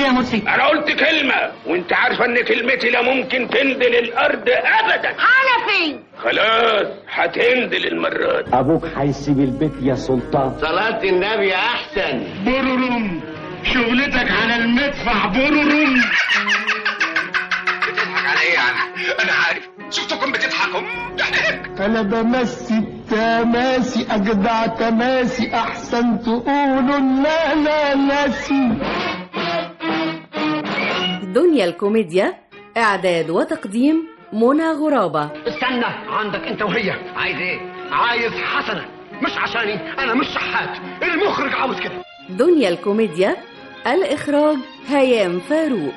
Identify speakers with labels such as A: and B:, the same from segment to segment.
A: ايه يا مرسي
B: انا قلت كلمة وانت عارفة ان كلمتي لا ممكن تنزل الارض ابدا
A: حنفي
B: خلاص هتنزل المرة دي
C: ابوك هيسيب البيت يا سلطان
D: صلاة النبي أحسن
B: بررم شغلتك على المدفع بررم
E: بتضحك على ايه يعني انا عارف شفتكم بتضحكوا ضحك
C: انا بمسي التماسي اجدع تماسي احسن تقولوا لا لا ناسي
F: دنيا الكوميديا إعداد وتقديم منى غرابة
D: استنى عندك أنت وهي عايز إيه؟ عايز حسنة مش عشاني أنا مش شحات المخرج عاوز كده
F: دنيا الكوميديا الإخراج هيام فاروق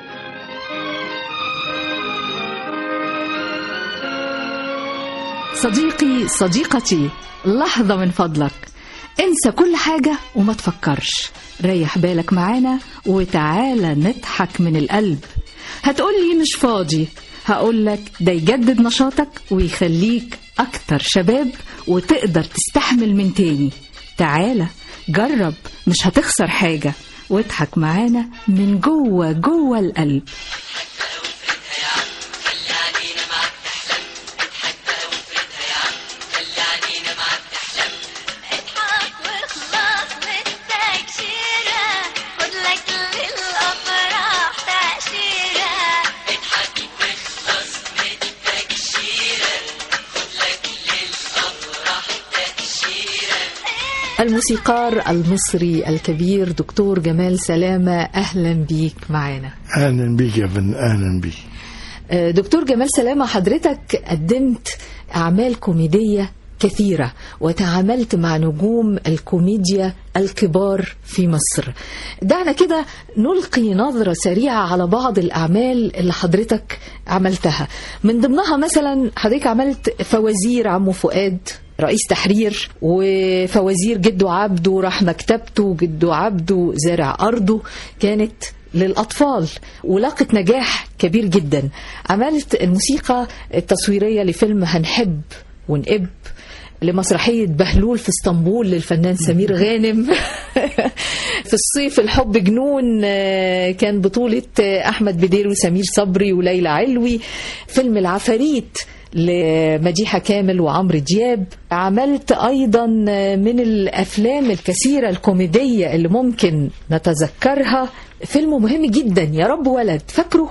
G: صديقي صديقتي لحظة من فضلك انسى كل حاجة وما تفكرش ريح بالك معانا وتعالى نضحك من القلب هتقولي مش فاضي هقولك ده يجدد نشاطك ويخليك أكتر شباب وتقدر تستحمل من تاني تعالى جرب مش هتخسر حاجة واضحك معانا من جوه جوه القلب
H: اضحك واخلص بالتكشيرة خد لك للأفراح تأشيرة اضحك واخلص بالتكشيرة خد لك للأفراح تأشيرة
G: الموسيقار المصري الكبير دكتور جمال سلامة أهلا بيك معانا
I: اهلا بيك يا فندم اهلا بيك
G: آه، دكتور جمال سلامة حضرتك قدمت أعمال كوميدية كثيرة وتعاملت مع نجوم الكوميديا الكبار في مصر دعنا كده نلقي نظرة سريعة على بعض الأعمال اللي حضرتك عملتها من ضمنها مثلا حضرتك عملت فوازير عمو فؤاد رئيس تحرير وفوازير جدو عبده راح مكتبته جدو عبده زارع أرضه كانت للأطفال ولقت نجاح كبير جدا عملت الموسيقى التصويرية لفيلم هنحب ونقب لمسرحية بهلول في اسطنبول للفنان سمير غانم في الصيف الحب جنون آه، كان بطولة آه، أحمد بدير وسمير صبري وليلى علوي فيلم العفاريت لمديحة كامل وعمرو دياب عملت أيضا من الأفلام الكثيرة الكوميدية اللي ممكن نتذكرها فيلم مهم جدا يا رب ولد فاكره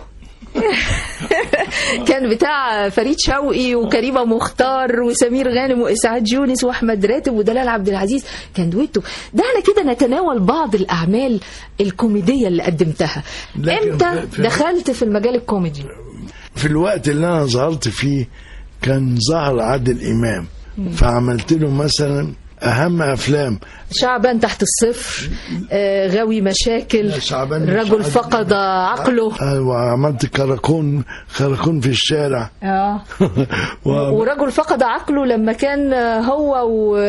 G: كان بتاع فريد شوقي وكريمه مختار وسمير غانم واسعاد يونس واحمد راتب ودلال عبد العزيز كان دويتو دعنا كده نتناول بعض الاعمال الكوميديه اللي قدمتها
I: لكن
G: امتى
I: في- في-
G: دخلت في المجال الكوميدي
I: في الوقت اللي انا ظهرت فيه كان ظهر عادل امام فعملت له مثلا اهم افلام
G: شعبان تحت الصفر آه، غاوي مشاكل
I: لا، شعبان مش
G: رجل
I: عادل.
G: فقد عقله
I: آه، وعملت كراكون كراكون في الشارع
G: اه
I: و...
G: ورجل فقد عقله لما كان هو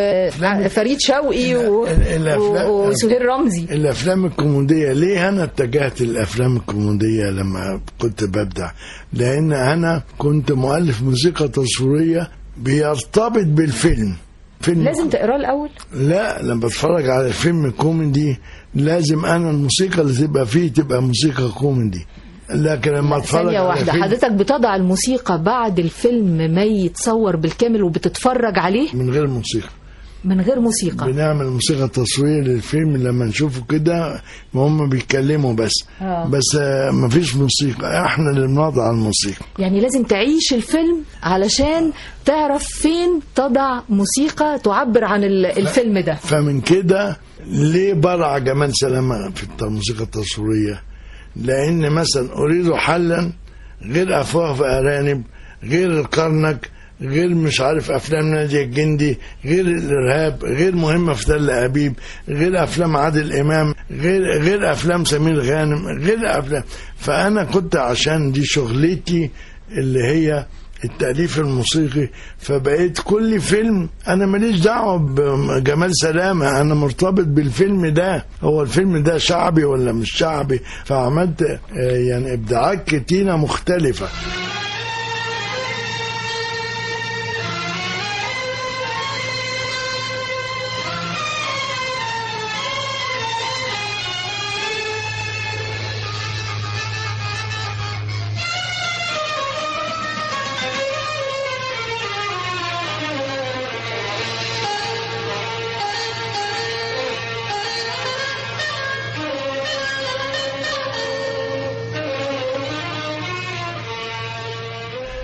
G: وفريد شوقي و-
I: الأفلام-
G: و- وسهير رمزي
I: الافلام الكوميديه ليه انا اتجهت للافلام الكوميديه لما كنت ببدع لان انا كنت مؤلف موسيقى تصويريه بيرتبط بالفيلم فيلم
G: لازم تقراه الاول
I: لا لما بتفرج على فيلم كوميدي لازم انا الموسيقى اللي تبقى فيه تبقى موسيقى كوميدي لكن لما اتفرج
G: ثانية
I: على
G: واحدة
I: فيلم
G: حضرتك بتضع الموسيقى بعد الفيلم ما يتصور بالكامل وبتتفرج عليه
I: من غير موسيقى
G: من غير موسيقى
I: بنعمل موسيقى تصوير للفيلم لما نشوفه كده هم بيتكلموا بس
G: آه.
I: بس آه، مفيش موسيقى احنا اللي بنضع الموسيقى
G: يعني لازم تعيش الفيلم علشان تعرف فين تضع موسيقى تعبر عن ال- الفيلم ده
I: فمن كده ليه برع جمال سلامة في الموسيقى التصويرية لأن مثلا أريد حلا غير أفواه في أرانب غير الكرنك غير مش عارف أفلام نادي الجندي غير الإرهاب غير مهمة في تل أبيب غير أفلام عادل إمام غير غير أفلام سمير غانم غير أفلام فأنا كنت عشان دي شغلتي اللي هي التأليف الموسيقي فبقيت كل فيلم أنا ماليش دعوة بجمال سلامة أنا مرتبط بالفيلم ده هو الفيلم ده شعبي ولا مش شعبي فعملت آه، يعني إبداعات كتيرة مختلفة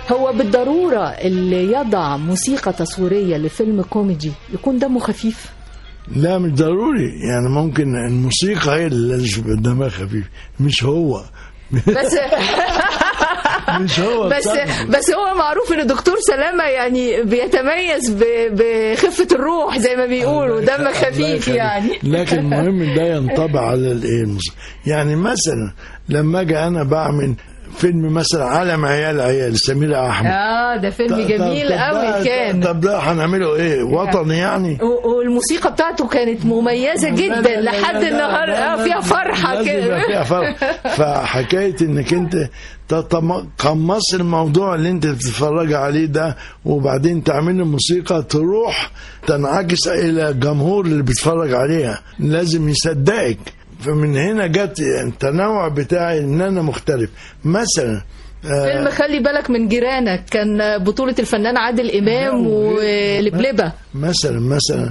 G: هو بالضرورة اللي يضع موسيقى تصويرية لفيلم كوميدي يكون دمه خفيف
I: لا مش ضروري يعني ممكن الموسيقى هي اللي لازم دمها خفيف مش هو
G: بس
I: مش هو
G: بس
I: بصراحة.
G: بس هو معروف ان دكتور سلامة يعني بيتميز ب- بخفة الروح زي ما بيقولوا دم
I: الله
G: خفيف
I: يخليك.
G: يعني
I: لكن المهم ده ينطبع على الايه الموسيقى. يعني مثلا لما اجي انا بعمل فيلم مثلا عالم عيال عيال سمير احمد
G: اه ده فيلم
I: طب-
G: جميل
I: طب
G: قوي
I: ده-
G: كان
I: طب ده هنعمله ايه وطني يعني
G: و- والموسيقى بتاعته كانت مميزة
I: لا،
G: جدا
I: لا، لا،
G: لحد
I: لا،
G: النهار
I: لا،
G: اه
I: لا،
G: فيها فرحة
I: لازم يبقى
G: كده
I: فيها فرح فحكايه انك انت تطم- قمص الموضوع اللي انت بتتفرج عليه ده وبعدين تعمل له موسيقى تروح تنعكس الى الجمهور اللي بيتفرج عليها لازم يصدقك فمن هنا جت التنوع بتاعي ان انا مختلف مثلا آه،
G: فيلم خلي بالك من جيرانك كان بطولة الفنان عادل إمام ولبلبة
I: مثلا مثلا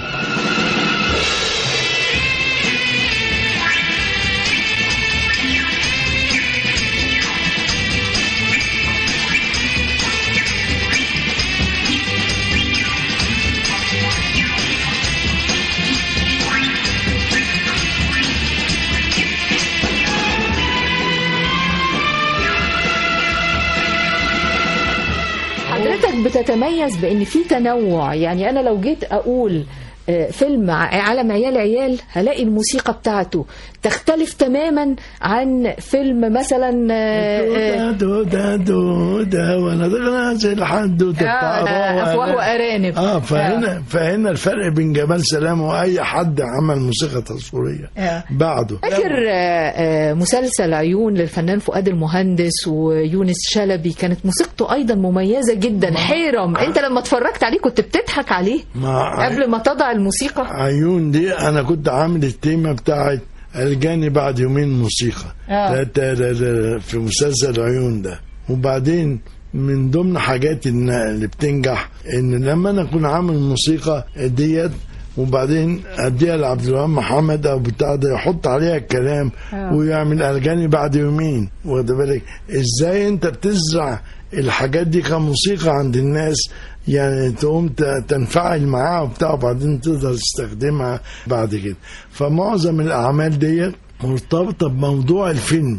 G: حضرتك بتتميز بان في تنوع يعني انا لو جيت اقول آه، فيلم ع- عالم عيال عيال هلاقي الموسيقى بتاعته تختلف تماما عن فيلم مثلا آه، آه،
I: دوده دوده وانا غنازل الحدوته
G: آه، أفواه وأرانب.
I: اه فهنا فهنا الفرق بين جمال سلام واي حد عمل موسيقى تصويريه
G: آه.
I: بعده
G: فاكر آه، آه، مسلسل عيون للفنان فؤاد المهندس ويونس شلبي كانت موسيقته ايضا مميزه جدا حيرم انت لما اتفرجت عليه كنت بتضحك عليه
I: مع
G: قبل ما تضع الموسيقى
I: عيون دي انا كنت عامل التيمه بتاعت الجاني بعد يومين موسيقى
G: آه.
I: تا- تا- تا- تا- في مسلسل عيون ده وبعدين من ضمن حاجات إن- اللي بتنجح ان لما انا اكون عامل موسيقى ديت وبعدين اديها لعبد الوهاب محمد او بتاع ده يحط عليها الكلام
G: آه.
I: ويعمل الجاني بعد يومين واخد بالك ازاي انت بتزرع الحاجات دي كموسيقى عند الناس يعني تقوم ت- تنفعل معاها وبتاع وبعدين تقدر تستخدمها بعد كده فمعظم الاعمال دي مرتبطه بموضوع الفيلم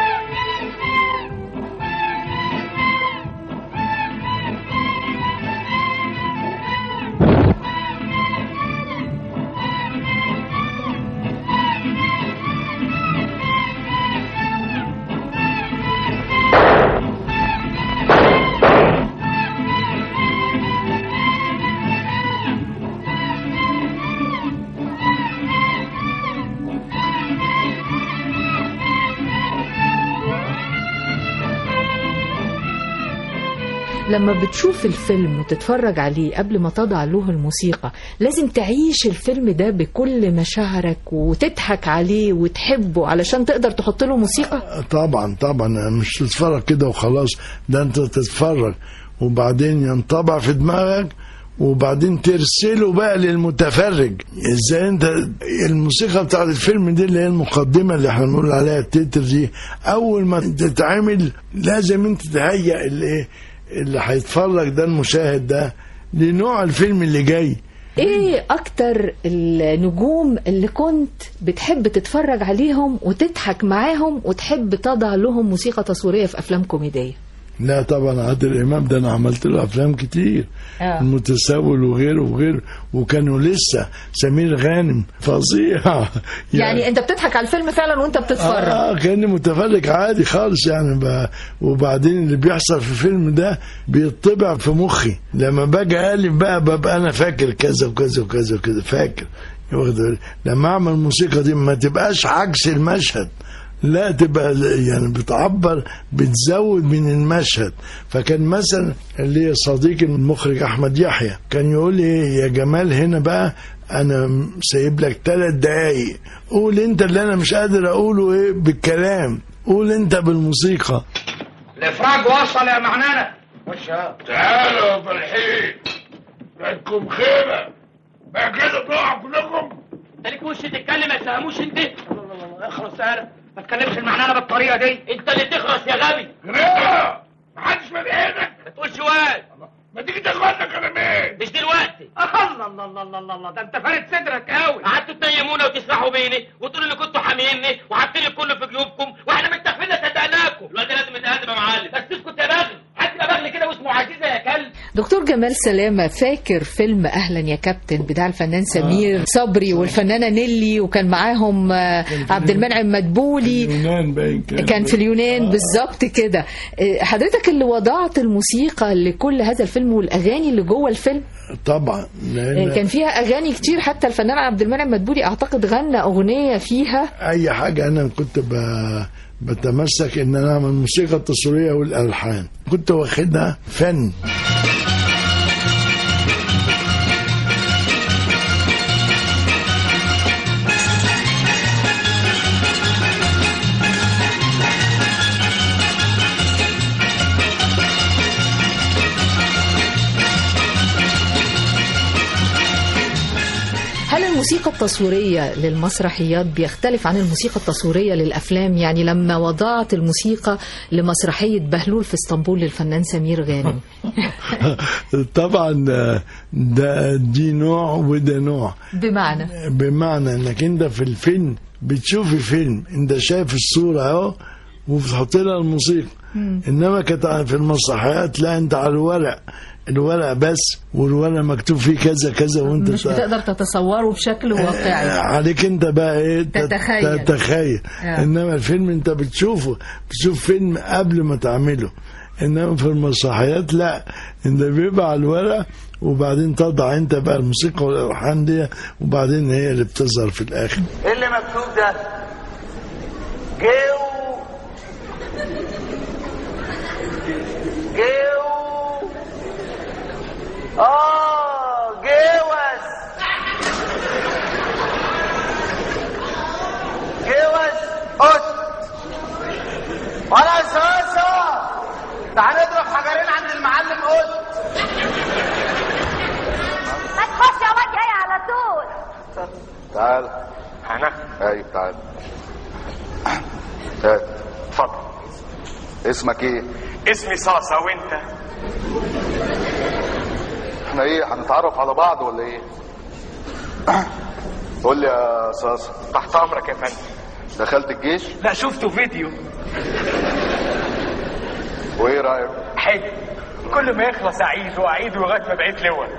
G: لما بتشوف الفيلم وتتفرج عليه قبل ما تضع له الموسيقى لازم تعيش الفيلم ده بكل مشاعرك وتضحك عليه وتحبه علشان تقدر تحط له موسيقى
I: طبعا طبعا مش تتفرج كده وخلاص ده انت تتفرج وبعدين ينطبع في دماغك وبعدين ترسله بقى للمتفرج ازاي انت الموسيقى بتاعت الفيلم دي اللي هي المقدمه اللي احنا بنقول عليها التتر دي اول ما تتعمل لازم انت تهيئ الايه اللي هيتفرج ده المشاهد ده لنوع الفيلم اللي جاي
G: ايه اكتر النجوم اللي كنت بتحب تتفرج عليهم وتضحك معاهم وتحب تضع لهم موسيقى تصويرية في افلام كوميدية
I: لا طبعا عادل امام ده انا عملت له افلام كتير
G: آه.
I: المتسول وغيره وغيره وكانوا لسه سمير غانم فظيع
G: يعني انت بتضحك على الفيلم فعلا وانت بتتفرج
I: اه كاني متفرج عادي خالص يعني ب... وبعدين اللي بيحصل في الفيلم ده بيطبع في مخي لما باجي الف بقى ببقى انا فاكر كذا وكذا وكذا وكذا فاكر واخد بالك؟ لما اعمل الموسيقى دي ما تبقاش عكس المشهد لا تبقى يعني بتعبر بتزود من المشهد فكان مثلا اللي صديقي المخرج احمد يحيى كان يقول لي يا جمال هنا بقى انا سايب لك ثلاث دقايق قول انت اللي انا مش قادر اقوله ايه بالكلام قول انت بالموسيقى
B: الافراج وصل يا معنانا خش يا
E: تعالوا يا فرحين جاتكم خيبة بقى كده تقعوا كلكم
B: انت وش تتكلم ما تفهموش انت اخرس انا ما تكلمش المعنانه بالطريقه دي انت اللي تخرس يا غبي
E: غريبة محدش مدينك
A: ما تقولش واد
E: ما تيجي تاخدنا كلامين
A: مش دلوقتي الله الله الله الله الله الله ده انت فارد صدرك قوي قعدتوا تنيمونا وتسرحوا بيني وتقولوا اللي كنتوا حاميني وحاطين الكل في جيوبكم واحنا متفقين صدقناكم الواد ده لازم يتهدم يا معلم بس اسكت يا بغل حد يبقى بغل كده واسمه عزيزه يا كلب
G: دكتور جمال سلامة فاكر فيلم أهلا يا كابتن بتاع الفنان سمير صبري والفنانة نيلي وكان معاهم آه، عبد المنعم مدبولي
I: يونان باين كان
G: كان في اليونان بالظبط كده آه، حضرتك اللي وضعت الموسيقى لكل هذا الفيلم والأغاني اللي جوه الفيلم
I: طبعا
G: آه،
I: لان
G: كان فيها أغاني كتير حتى الفنان عبد المنعم مدبولي أعتقد غنى أغنية فيها
I: اي حاجه انا كنت ب... بتمسك ان انا اعمل الموسيقى التصويريه والالحان كنت واخدها فن
G: هل الموسيقى التصويرية للمسرحيات بيختلف عن الموسيقى التصويرية للأفلام يعني لما وضعت الموسيقى لمسرحية بهلول في اسطنبول للفنان سمير غانم
I: طبعا آه، ده دي نوع وده نوع
G: بمعنى
I: بمعنى انك انت في الفيلم بتشوفي فيلم انت شايف الصوره اهو وبتحط لها الموسيقى انما كانت في المسرحيات لا انت على الورق الورق بس والورق مكتوب فيه كذا كذا وانت
G: مش
I: تا-
G: بتقدر تتصوره بشكل واقعي
I: عليك انت بقى ايه تت-
G: تتخيل.
I: تتخيل
G: آه.
I: انما الفيلم انت بتشوفه بتشوف فيلم قبل ما تعمله انما في المسرحيات لا انت بيبقى على الورق وبعدين تضع انت بقى الموسيقى والالحان دي وبعدين هي اللي بتظهر في الاخر
J: ايه اللي مكتوب ده؟ جو جو اه جوز جوز قط ولا صاصة تعال نضرب حجرين عند المعلم قط
H: ما تخش يا وجهي على طول
K: تعال
E: انا
K: ايوه تعال تعال. اتفضل اسمك ايه؟
E: اسمي صاصة وانت
K: احنا ايه هنتعرف على بعض ولا ايه؟ قول لي يا صاصة
E: تحت امرك يا فندم
K: دخلت الجيش
E: لا شفته فيديو
K: وايه رايك؟
E: حلو كل ما يخلص اعيد واعيد لغايه ما بقيت لواء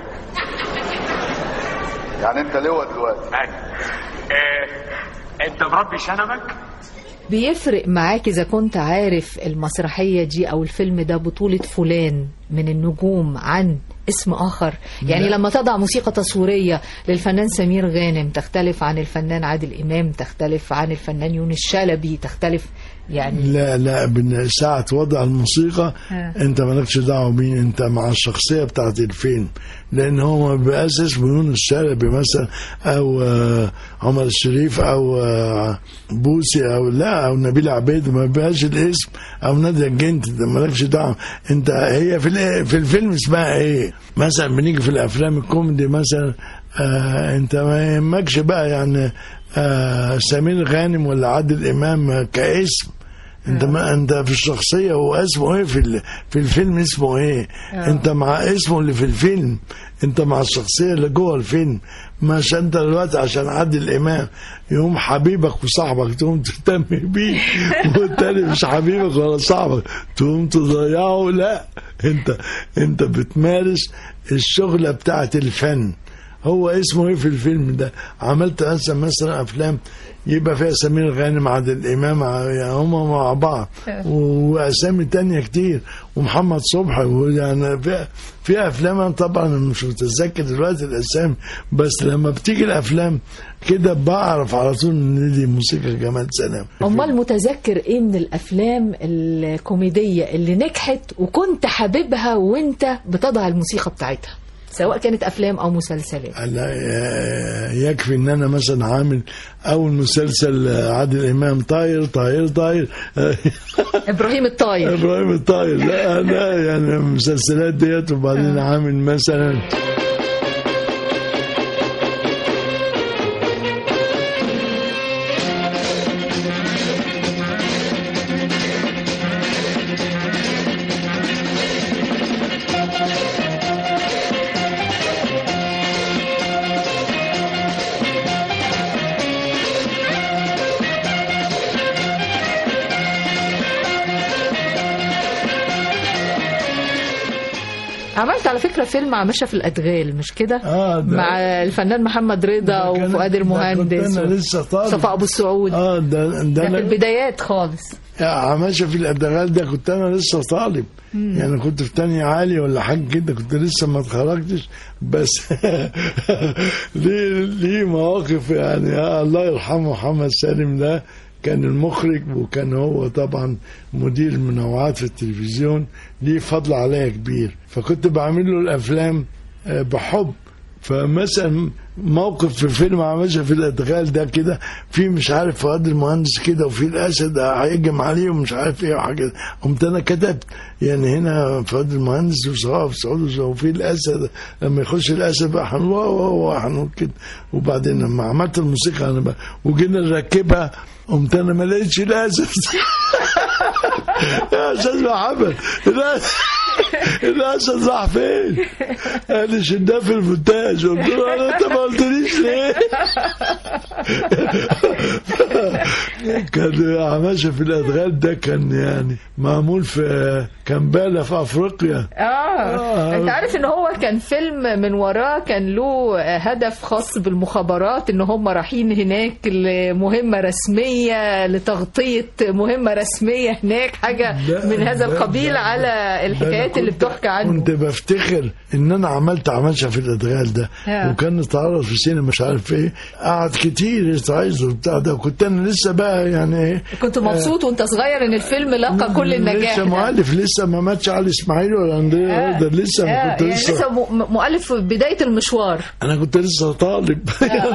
K: يعني انت لواء دلوقتي
E: ايوه إيه انت مربي شنبك
G: بيفرق معاك إذا كنت عارف المسرحية دي أو الفيلم ده بطولة فلان من النجوم عن اسم آخر يعني
I: لا.
G: لما تضع موسيقى تصويرية للفنان سمير غانم تختلف عن الفنان عادل إمام تختلف عن الفنان يونس شلبي تختلف يعني
I: لا لا بن- ساعة وضع الموسيقى
G: ها.
I: انت مالكش دعوة مين انت مع الشخصية بتاعت الفيلم لان هو ما بيبقاش اسمه يونس شلبي مثلا او آه، عمر الشريف او آه، بوسي او لا او نبيل عبيد ما بيبقاش الاسم او نادية الجنت انت مالكش دعوة انت هي في ال- في الفيلم اسمها ايه مثلا بنيجي في الافلام الكوميدي مثلا آه انت ما يهمكش بقى يعني آه سمير غانم ولا عادل امام كاسم انت ما انت في الشخصيه هو اسمه ايه في ال- في الفيلم اسمه ايه
G: آه.
I: انت مع اسمه اللي في الفيلم انت مع الشخصيه اللي جوه الفيلم مش انت دلوقتي عشان عادل امام يقوم حبيبك وصاحبك تقوم تهتم بيه والتاني مش حبيبك ولا صاحبك تقوم تضيعه لا انت انت بتمارس الشغله بتاعت الفن هو اسمه ايه في الفيلم ده عملت مثلا مثلا افلام يبقى فيها سمير غانم عادل امام يعني هم مع بعض واسامي تانية كتير ومحمد صبحي ويعني في في افلام أنا طبعا مش متذكر دلوقتي الاسامي بس لما بتيجي الافلام كده بعرف على طول ان دي موسيقى جمال سلام
G: أمال متذكر إيه من الأفلام الكوميدية اللي نجحت وكنت حاببها وأنت بتضع الموسيقى بتاعتها سواء كانت أفلام أو مسلسلات
I: لا ي- يكفي ان انا مثلا عامل اول مسلسل عادل امام طاير طاير طاير
G: إبراهيم الطاير
I: ابراهيم الطاير لا لا يعني المسلسلات ديت وبعدين عامل مثلا
G: عملت على فكرة فيلم عماشة في الأدغال مش كده
I: آه ده-
G: مع الفنان محمد رضا
I: كان-
G: وفؤاد
I: ده
G: المهندس
I: كنت أنا لسه طالب.
G: صفاء أبو السعود
I: اه ده ده
G: ده في
I: أنا
G: البدايات خالص
I: يا عماشة في الأدغال ده كنت أنا لسه طالب
G: مم.
I: يعني كنت في تانية عالي ولا حاجة كده كنت لسه ما اتخرجتش بس ليه ليه مواقف يعني آه الله يرحمه محمد سالم ده كان المخرج وكان هو طبعا مدير منوعات في التلفزيون ليه فضل عليا كبير فكنت بعمل له الأفلام آه، بحب فمثلا موقف في فيلم عماشة في الادغال ده كده في مش عارف فؤاد المهندس كده وفي الاسد هيهجم عليه ومش عارف ايه وحاجه قمت انا كتبت يعني هنا فؤاد المهندس وصحاب سعود وفي الاسد لما يخش الاسد بقى هنقول واو واو واو هنقول كده وبعدين لما عملت الموسيقى انا بقى وجينا نركبها قمت انا ما لقيتش الاسد يا استاذ محمد الأسد- الاسد راح فين؟ قال لي شداه في الفوتاج قلت له انا انت ما قلتليش ليه؟ كان عماشة في الادغال ده كان يعني معمول في كامبالا في افريقيا
G: آه.
I: آه.
G: انت عارف ان هو كان فيلم من وراه كان له هدف خاص بالمخابرات ان هم رايحين هناك لمهمة رسمية لتغطية مهمة رسمية هناك حاجة
I: لا،
G: من هذا
I: لا،
G: القبيل
I: لا،
G: على الحكايات اللي بتحكى عنه
I: كنت بفتخر ان انا عملت عماشة في الادغال ده
G: آه.
I: وكان اتعرض في السينما مش عارف ايه قعد كتير يتعايز وبتاع ده وكنت انا لسه بقى يعني ايه
G: كنت مبسوط وانت صغير ان الفيلم لقى كل النجاح
I: لسه
G: ده.
I: مؤلف لسه ما ماتش علي اسماعيل ولا اندريا
G: آه.
I: رضا لسه ما
G: آه،
I: كنت
G: يعني
I: لسه
G: لسه م- مؤلف في بداية المشوار
I: انا كنت لسه طالب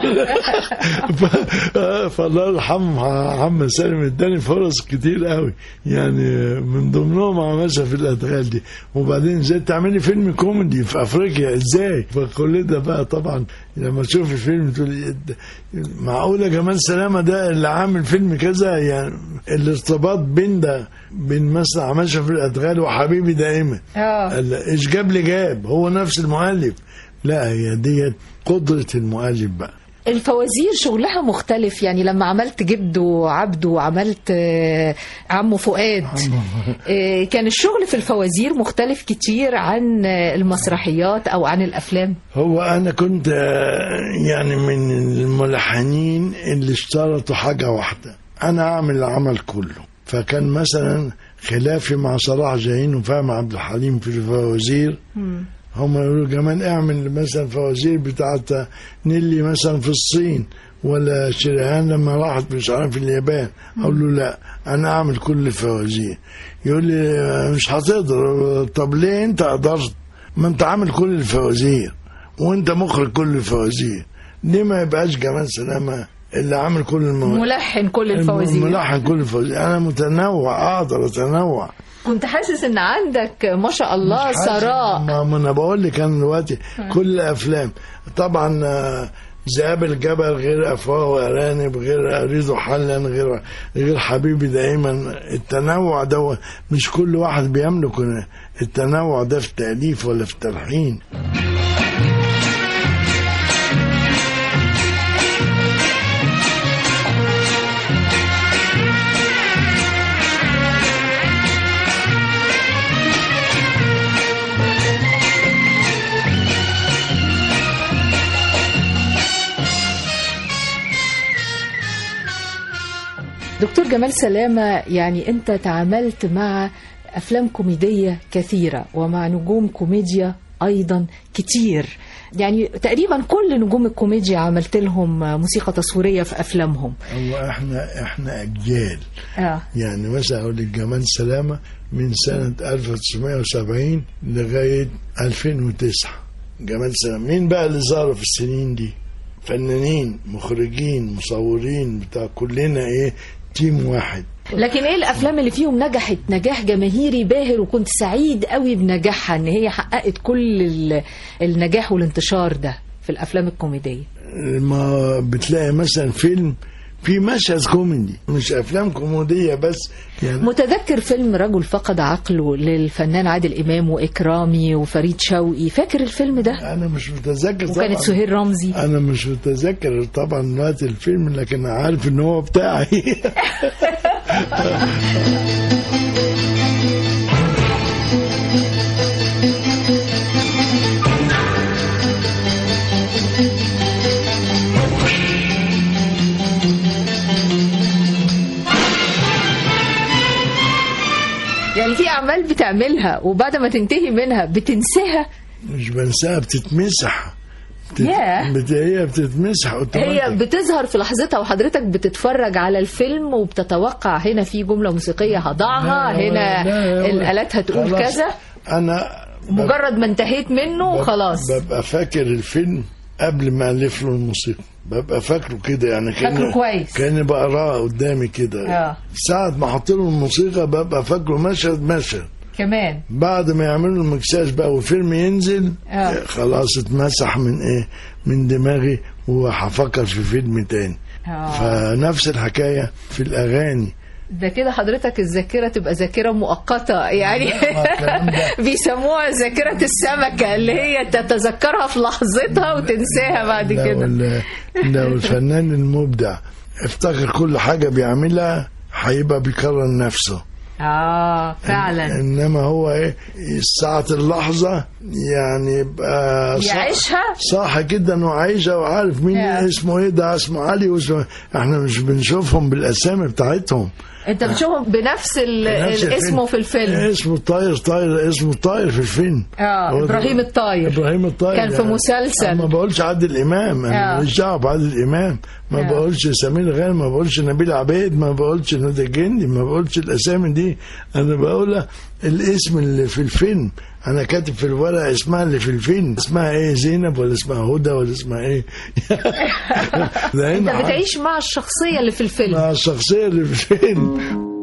I: ف- آه، فالله يرحمه عم سالم اداني فرص كتير قوي يعني من ضمنهم عماشة في الادغال دي وبعدين ازاي تعملي فيلم كوميدي في افريقيا ازاي فكل ده بقى طبعا لما تشوف الفيلم تقول إيه ده؟ معقوله جمال سلامه ده اللي عامل فيلم كذا يعني الارتباط بين ده بين مثلا عماشة في الادغال وحبيبي دائما
G: اه
I: قال ايش جاب لي جاب هو نفس المؤلف لا هي ديت قدرة المؤلف بقى
G: الفوازير شغلها مختلف يعني لما عملت جده عبده وعملت آه، عمه فؤاد آه، كان الشغل في الفوازير مختلف كتير عن آه، المسرحيات او عن الافلام
I: هو انا كنت آه، يعني من الملحنين اللي اشترطوا حاجة واحدة انا اعمل العمل كله فكان مثلا خلافي مع صلاح جاهين وفهم عبد الحليم في الفوازير هم يقولوا كمان اعمل مثلا فوازير بتاعت نيلي مثلا في الصين ولا شريهان لما راحت مش عارف في اليابان اقول له لا انا اعمل كل الفوازير يقول لي آه، مش هتقدر طب ليه انت قدرت ما انت عامل كل الفوازير وانت مخرج كل الفوازير ليه ما يبقاش جمال سلامه اللي عامل كل المو...
G: ملحن كل الفوازير
I: ملحن كل الفوازير انا متنوع اقدر اتنوع
G: كنت حاسس ان عندك ما شاء الله
I: مش حاسس-
G: ثراء
I: ما ما انا بقول لك انا دلوقتي كل الافلام طبعا آه، ذئاب الجبل غير افواه وارانب غير اريد حلا غير غير حبيبي دائما التنوع ده مش كل واحد بيملك التنوع ده في التاليف ولا في التلحين
G: دكتور جمال سلامة يعني أنت تعاملت مع أفلام كوميدية كثيرة ومع نجوم كوميديا أيضا كتير يعني تقريبا كل نجوم الكوميديا عملت لهم موسيقى تصويرية في أفلامهم
I: هو احنا احنا اجيال
G: آه.
I: يعني مثلا اقول لك جمال سلامه من سنه 1970 لغايه 2009 جمال سلامه مين بقى اللي ظهروا في السنين دي فنانين مخرجين مصورين بتاع كلنا ايه تيم واحد
G: لكن ايه الافلام اللي فيهم نجحت نجاح جماهيري باهر وكنت سعيد قوي بنجاحها ان هي حققت كل ال- النجاح والانتشار ده في الافلام الكوميديه
I: ما بتلاقي مثلا فيلم في مشهد كوميدي مش افلام كوميديه بس يعني
G: متذكر فيلم رجل فقد عقله للفنان عادل امام واكرامي وفريد شوقي فاكر الفيلم ده
I: انا مش متذكر
G: وكانت
I: طبعا
G: سهير رمزي
I: انا مش متذكر طبعا دلوقتي الفيلم لكن عارف ان هو بتاعي
G: يعني في اعمال بتعملها وبعد ما تنتهي منها بتنساها
I: مش بنساها بتتمسح بتت...
G: ياه.
I: بت... هي بتتمسح
G: هي
I: اوتوماتيك
G: بتظهر في لحظتها وحضرتك بتتفرج على الفيلم وبتتوقع هنا في جملة موسيقية هضعها
I: لا،
G: هنا
I: لا، لا،
G: الآلات هتقول
I: خلاص.
G: كذا
I: انا
G: مجرد ما انتهيت منه
I: بب-
G: خلاص
I: ببقى فاكر الفيلم قبل ما الف له الموسيقى ببقى فاكره كده يعني
G: فاكره كويس.
I: كاني بقراه قدامي كده
G: اه
I: ساعة ما احط له الموسيقى ببقى فاكره مشهد مشهد
G: كمان
I: بعد ما يعملوا المكساج بقى والفيلم ينزل
G: آه.
I: خلاص اتمسح من ايه من دماغي وهفكر في فيلم تاني
G: آه.
I: فنفس الحكاية في الأغاني
G: ده كده حضرتك الذاكرة تبقى ذاكرة مؤقتة يعني
I: الكلام ده.
G: بيسموها ذاكرة السمكة اللي هي تتذكرها في لحظتها وتنساها بعد
I: لو,
G: كده
I: ال- لو الفنان المبدع افتكر كل حاجة بيعملها هيبقى بيكرر نفسه
G: اه فعلا
I: انما هو ايه ساعة اللحظة يعني يبقى صح-
G: يعيشها
I: صح جدا وعايشة وعارف مين
G: Yeah.
I: اسمه ايه ده اسمه علي واسمه احنا مش بنشوفهم بالاسامي بتاعتهم
G: انت بتشوفهم بنفس ال-
I: نفس
G: ال- اسمه في الفيلم
I: اسمه طاير طاير اسمه طاير في الفيلم
G: اه
I: هو ده-
G: ابراهيم الطاير
I: ابراهيم الطاير
G: كان في
I: يعني.
G: مسلسل.
I: أنا ما بقولش عادل امام انا
G: آه.
I: ماليش دعوه بعادل امام ما
G: آه.
I: بقولش سمير غانم ما بقولش نبيل عبيد ما بقولش ندى الجندي ما بقولش الاسامي دي انا بقول الاسم اللي في الفيلم انا كاتب في الورقه اسمها اللي في الفيلم اسمها ايه زينب ولا اسمها هدى ولا اسمها ايه ده
G: انت
I: هنا
G: بتعيش مع الشخصية اللي في الفيلم
I: مع الشخصيه اللي في الفيلم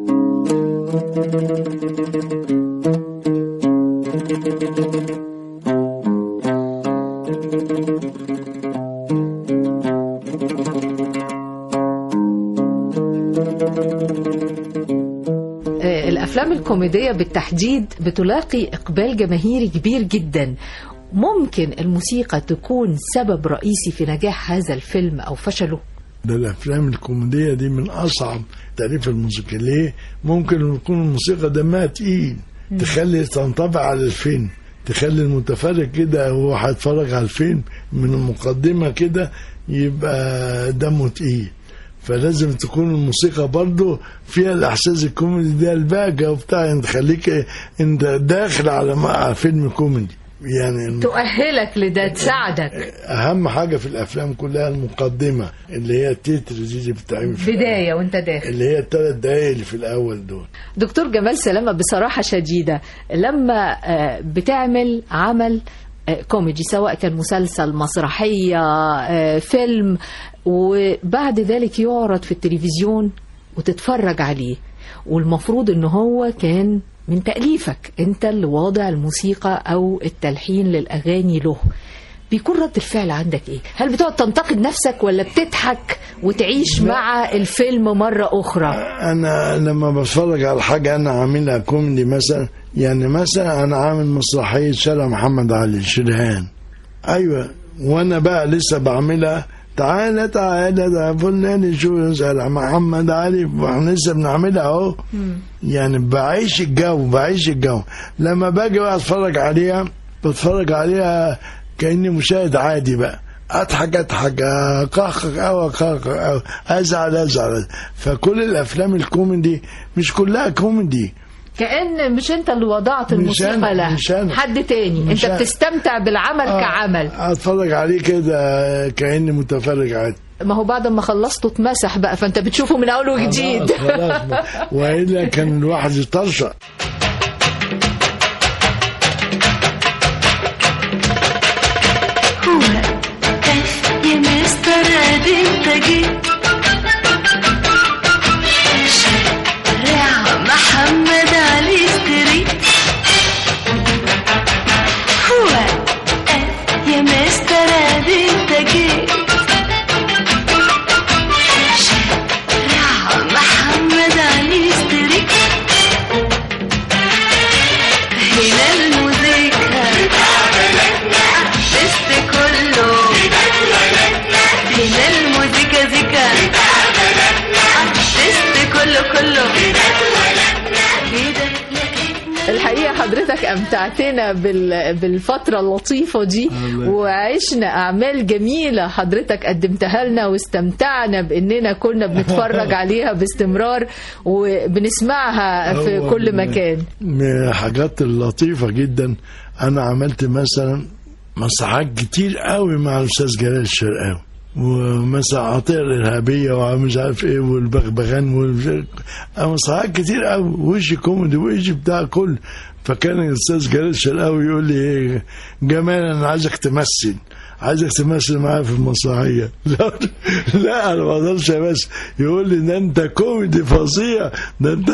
G: آه، الافلام الكوميديه بالتحديد بتلاقي اقبال جماهيري كبير جدا ممكن الموسيقى تكون سبب رئيسي في نجاح هذا الفيلم او فشله
I: ده الافلام الكوميديه دي من اصعب تاليف الموسيقى ليه ممكن يكون الموسيقى دمها تقيل تخلي تنطبع على الفيلم تخلي المتفرج كده وهو هيتفرج على الفيلم من المقدمه كده يبقى دمه تقيل فلازم تكون الموسيقى برضو فيها الاحساس الكوميدي ده البهجه وبتاع انت خليك إيه، انت داخل على على فيلم كوميدي يعني الم-
G: تؤهلك لده تساعدك
I: اهم حاجه في الافلام كلها المقدمه اللي هي التتر دي اللي بتتعمل في
G: بدايه وانت داخل
I: اللي هي الثلاث دقايق اللي في الاول دول
G: دكتور جمال سلامة بصراحة شديدة لما آه، بتعمل عمل آه، كوميدي سواء كان مسلسل مسرحية آه، فيلم وبعد ذلك يعرض في التلفزيون وتتفرج عليه والمفروض ان هو كان من تأليفك انت اللي واضع الموسيقى او التلحين للأغاني له بيكون رد الفعل عندك ايه هل بتقعد تنتقد نفسك ولا بتضحك وتعيش مع الفيلم مرة أخرى
I: انا لما بتفرج على حاجه انا عاملها كوميدي مثلا يعني مثلا انا عامل مسرحيه شارع محمد علي شرهان ايوه وانا بقى لسه بعملها تعالى تعالى ده فلان شو شارع محمد علي واحنا لسه بنعملها اهو يعني بعيش الجو بعيش الجو لما باجي بقى اتفرج عليها بتفرج عليها كاني مشاهد عادي بقى اضحك اضحك اقهقه او اقهقه او ازعل ازعل فكل الافلام الكوميدي مش كلها كوميدي
G: كأن مش انت اللي وضعت
I: مش
G: الموسيقى
I: أنا،
G: لا
I: مش أنا.
G: حد تاني
I: مش
G: انت
I: أنا.
G: بتستمتع بالعمل
I: آه،
G: كعمل
I: اتفرج عليه كده كاني متفرج عادي
G: ما هو بعد ما خلصته اتمسح بقى فانت بتشوفه من اول وجديد
I: خلاص خلاص بقى. والا كان الواحد يطرشق
L: يا مستر ادي انت جيت شارع محمد علي ستريت هو يا مستر ادي انت جيت شارع محمد علي ستريت هنا الموسيقى بس كله هنا الموسيقى زيكا
G: حضرتك امتعتنا بال- بالفتره اللطيفه دي وعشنا اعمال جميله حضرتك قدمتها لنا واستمتعنا باننا كنا بنتفرج عليها باستمرار وبنسمعها في
I: هو
G: كل
I: من-
G: مكان
I: من الحاجات اللطيفة جدا أنا عملت مثلا مسرحيات كتير قوي مع الأستاذ جلال الشرقاوي ومثلا عطية الإرهابية ومش عارف إيه والبغبغان والمش- مسرحيات كتير قوي وش كوميدي وش بتاع كل فكان الأستاذ جلال الشرقاوي يقول لي إيه جمال أنا عايزك تمثل عايزك تمثل معايا في المسرحية لا لا أنا ما أقدرش أمثل يقول لي ده أنت كوميدي فظيع ده أنت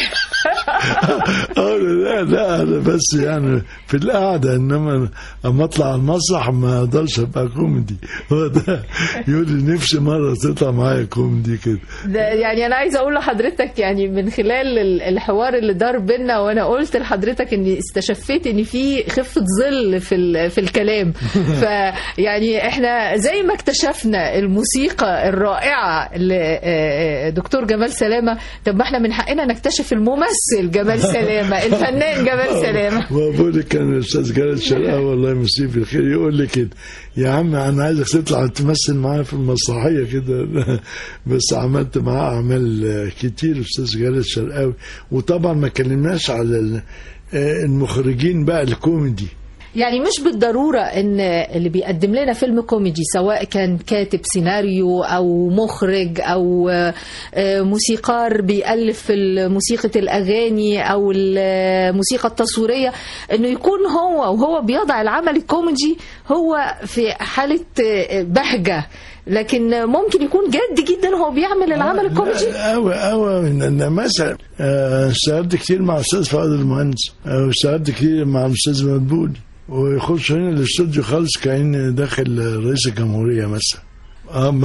I: اقول له لا لا انا بس يعني في القعده انما اما اطلع على المسرح ما اقدرش ابقى كوميدي هو ده يقول لي نفسي مره تطلع معايا كوميدي كده
G: ده يعني انا عايزه اقول لحضرتك يعني من خلال ال- الحوار اللي دار بينا وانا قلت لحضرتك اني استشفيت ان في خفه ظل في ال- في الكلام فيعني احنا زي ما اكتشفنا الموسيقى الرائعه لدكتور جمال سلامه طب ما احنا من حقنا نكتشف الممثل جمال سلامه الفنان جمال سلامه
I: وابوي لي كان الاستاذ جلال الشرقاوي الله يمسيه بالخير يقول لي كده يا عم انا عايزك تطلع تمثل معايا في المسرحيه كده بس عملت معاه اعمال كتير استاذ جلال الشرقاوي وطبعا ما كلمناش على ال- المخرجين بقى الكوميدي
G: يعني مش بالضرورة ان اللي بيقدم لنا فيلم كوميدي سواء كان كاتب سيناريو او مخرج او آه، آه، موسيقار بيألف في موسيقى الاغاني او الموسيقى التصويرية انه يكون هو وهو بيضع العمل الكوميدي هو في حالة آه، بهجة لكن ممكن يكون جد جدا هو بيعمل العمل الكوميدي
I: قوي قوي ان مثلا آه، اشتغلت كتير مع الاستاذ فؤاد المهندس آه، واشتغلت كتير مع الاستاذ مدبولي ويخش هنا الاستوديو خالص كأن داخل رئيس الجمهورية مثلا أما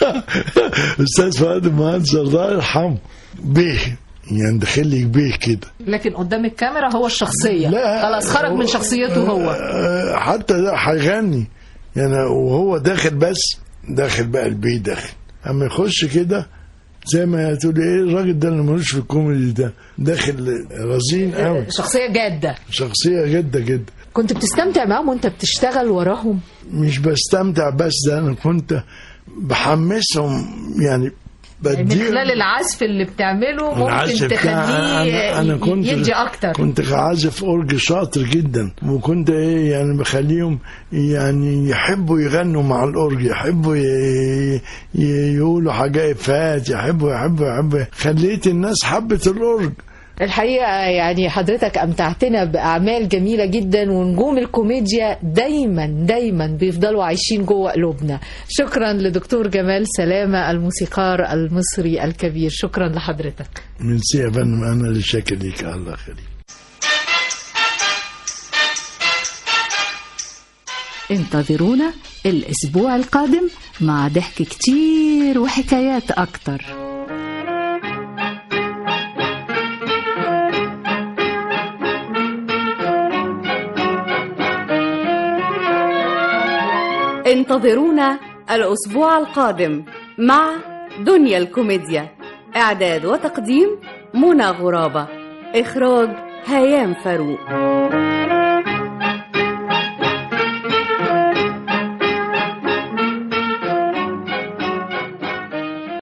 I: أستاذ فؤاد المهندس الله يرحمه بيه يعني داخل لي بيه كده
G: لكن قدام الكاميرا هو الشخصية
I: لا،
G: خلاص خرج من شخصيته هو
I: آه، حتى ده هيغني يعني وهو داخل بس داخل بقى البيه داخل اما يخش كده زي ما تقول ايه الراجل ده اللي ملوش في الكوميدي ده داخل رزين قوي
G: شخصية جادة
I: شخصيه جدا جدا
G: كنت بتستمتع معاهم وانت بتشتغل وراهم
I: مش بستمتع بس ده انا كنت بحمسهم يعني
G: من
I: بديهم
G: خلال العزف اللي بتعمله ممكن
I: العزف بتاع-
G: تخليه
I: أنا, أنا كنت
G: يدي اكتر
I: كنت عازف أورج شاطر جدا وكنت إيه يعني بخليهم يعني يحبوا يغنوا مع الأورج يحبوا ي- ي- يقولوا حاجة إفات يحبوا يحبوا يحبوا خليت الناس حبت الأورج
G: الحقيقة يعني حضرتك أمتعتنا بأعمال جميلة جدا ونجوم الكوميديا دايما دايما بيفضلوا عايشين جوه قلوبنا شكرا لدكتور جمال سلامة الموسيقار المصري الكبير شكرا لحضرتك
I: ميرسي يا فندم أنا اللي شاكر ليك الله يخليك
M: انتظرونا الأسبوع القادم مع ضحك كتير وحكايات أكتر
F: انتظرونا الأسبوع القادم مع دنيا الكوميديا إعداد وتقديم منى غرابة إخراج هيام فاروق